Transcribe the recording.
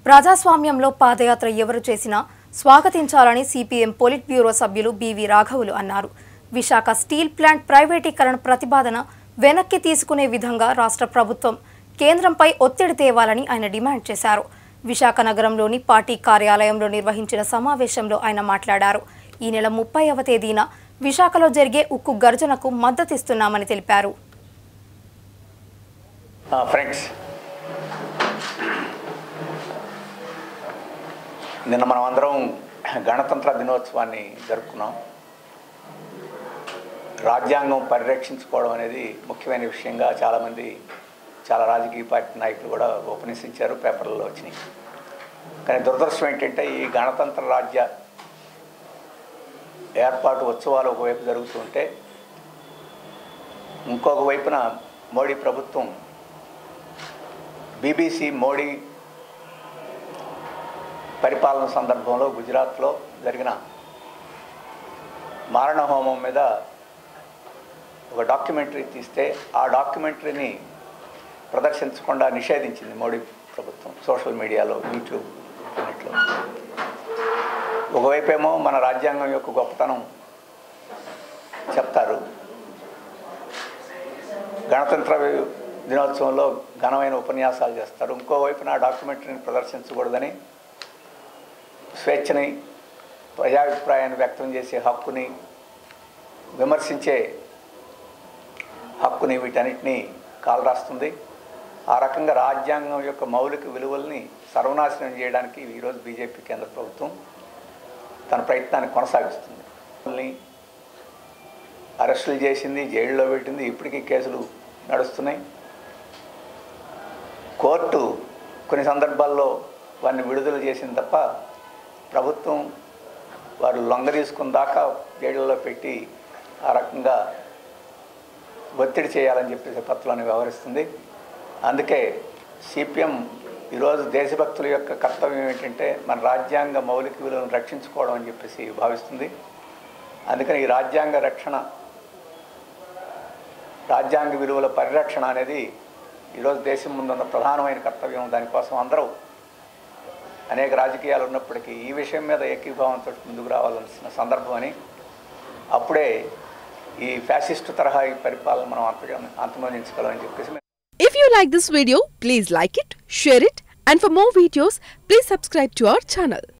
ప్రజాస్వామ్యంలో పాదయాత్ర ఎవరు చేసినా స్వాగతించాలని సిపిఎం పొలిట్ బ్యూరో సభ్యులు బివి రాఘవులు అన్నారు విశాఖ స్టీల్ ప్లాంట్ ప్రైవేటీకరణ ప్రతిపాదన వెనక్కి తీసుకునే విధంగా రాష్ట్ర ప్రభుత్వం కేంద్రంపై ఒత్తిడి తేవాలని ఆయన డిమాండ్ చేశారు విశాఖ నగరంలోని పార్టీ కార్యాలయంలో నిర్వహించిన సమావేశంలో ఆయన మాట్లాడారు ఈ నెల ముప్పైవ తేదీన విశాఖలో జరిగే ఉక్కు గర్జనకు మద్దతిస్తున్నామని తెలిపారు ఫ్రెండ్స్ నిన్న మనం అందరం గణతంత్ర దినోత్సవాన్ని జరుపుకున్నాం రాజ్యాంగం పరిరక్షించుకోవడం అనేది ముఖ్యమైన విషయంగా చాలామంది చాలా రాజకీయ పార్టీ నాయకులు కూడా ఉపన్యసించారు పేపర్లలో వచ్చినాయి కానీ దురదృష్టం ఏంటంటే ఈ గణతంత్ర రాజ్య ఏర్పాటు ఉత్సవాలు ఒకవైపు జరుగుతుంటే ఇంకొక వైపున మోడీ ప్రభుత్వం బీబీసీ మోడీ పరిపాలన సందర్భంలో గుజరాత్లో జరిగిన మారణ హోమం మీద ఒక డాక్యుమెంటరీ తీస్తే ఆ డాక్యుమెంటరీని ప్రదర్శించకుండా నిషేధించింది మోడీ ప్రభుత్వం సోషల్ మీడియాలో యూట్యూబ్ ఇంటర్నెట్లో ఒకవైపేమో మన రాజ్యాంగం యొక్క గొప్పతనం చెప్తారు గణతంత్ర దినోత్సవంలో ఘనమైన ఉపన్యాసాలు చేస్తారు ఇంకోవైపున ఆ డాక్యుమెంటరీని ప్రదర్శించకూడదని స్వేచ్ఛని ప్రజాభిప్రాయాన్ని వ్యక్తం చేసే హక్కుని విమర్శించే హక్కుని వీటన్నిటినీ కాలరాస్తుంది ఆ రకంగా రాజ్యాంగం యొక్క మౌలిక విలువల్ని సర్వనాశనం చేయడానికి ఈరోజు బీజేపీ కేంద్ర ప్రభుత్వం తన ప్రయత్నాన్ని కొనసాగిస్తుంది వాళ్ళని అరెస్టులు చేసింది జైల్లో పెట్టింది ఇప్పటికీ కేసులు నడుస్తున్నాయి కోర్టు కొన్ని సందర్భాల్లో వారిని విడుదల చేసింది తప్ప ప్రభుత్వం వారు లొంగ తీసుకున్న దాకా జైళ్ళలో పెట్టి ఆ రకంగా ఒత్తిడి చేయాలని చెప్పేసి పత్రాన్ని వ్యవహరిస్తుంది అందుకే సిపిఎం ఈరోజు దేశభక్తుల యొక్క కర్తవ్యం ఏంటంటే మన రాజ్యాంగ మౌలిక విలువలను రక్షించుకోవడం అని చెప్పేసి భావిస్తుంది అందుకని ఈ రాజ్యాంగ రక్షణ రాజ్యాంగ విలువల పరిరక్షణ అనేది ఈరోజు దేశం ముందున్న ప్రధానమైన కర్తవ్యం దానికోసం అందరూ అనేక రాజకీయాలు ఉన్నప్పటికీ ఈ విషయం మీద ఏకీభావంతో ముందుకు రావాల్సిన సందర్భం అని అప్పుడే ఈ ఫ్యాసిస్ట్ తరహా ఈ పరిపాలన మనం అంతగా అంతమొందించగలమని చెప్పేసి If you like this video, please like it, share it, and for more videos, please subscribe to our channel.